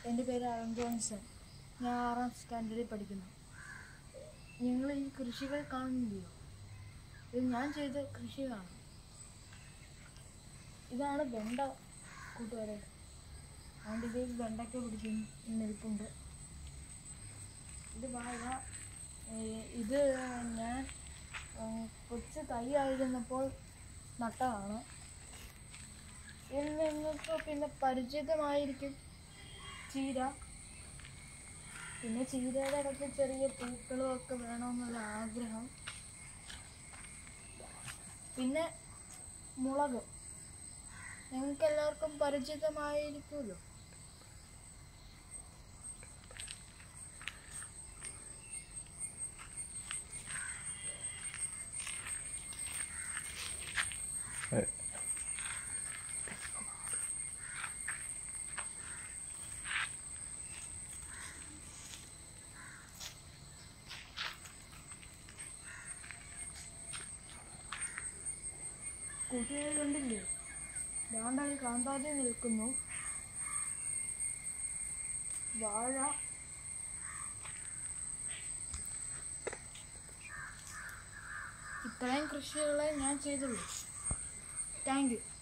എൻ്റെ പേര് അരുൺ ജോൺസൺ ഞാൻ ആറാം സ്റ്റാൻഡേർഡിൽ പഠിക്കുന്നു നിങ്ങൾ ഈ കൃഷികൾ കാണുന്നില്ലയോ ഇത് ഞാൻ ചെയ്ത കൃഷിയാണ് ഇതാണ് വെണ്ട കൂട്ടുകാരെ അതുകൊണ്ട് ഇതിൽ വെണ്ടയ്ക്ക പിടിച്ച് നിൽപ്പുണ്ട് ഇത് വാഴ ഏഹ് ഇത് ഞാൻ ഉം, കൊച്ചു തൈ ആയിരുന്നപ്പോൾ നട്ടതാണ് ഇത് നിങ്ങൾക്ക് പിന്നെ പരിചിതമായിരിക്കും ചീര പിന്നെ ചീരയുടെ ഇടയ്ക്ക് ചെറിയ പൂക്കളും ഒക്കെ വേണമെന്നുള്ള ആഗ്രഹം പിന്നെ മുളക് നിങ്ങൾക്ക് എല്ലാവർക്കും പരിചിതമായിരിക്കുമല്ലോ കൂട്ടുകാർ കണ്ടില്ലേ ദാണ്ടായി കാന്താരി നിൽക്കുന്നു വാഴ ഇത്രയും കൃഷികളെ ഞാൻ ചെയ്തുള്ളൂ താങ്ക് യു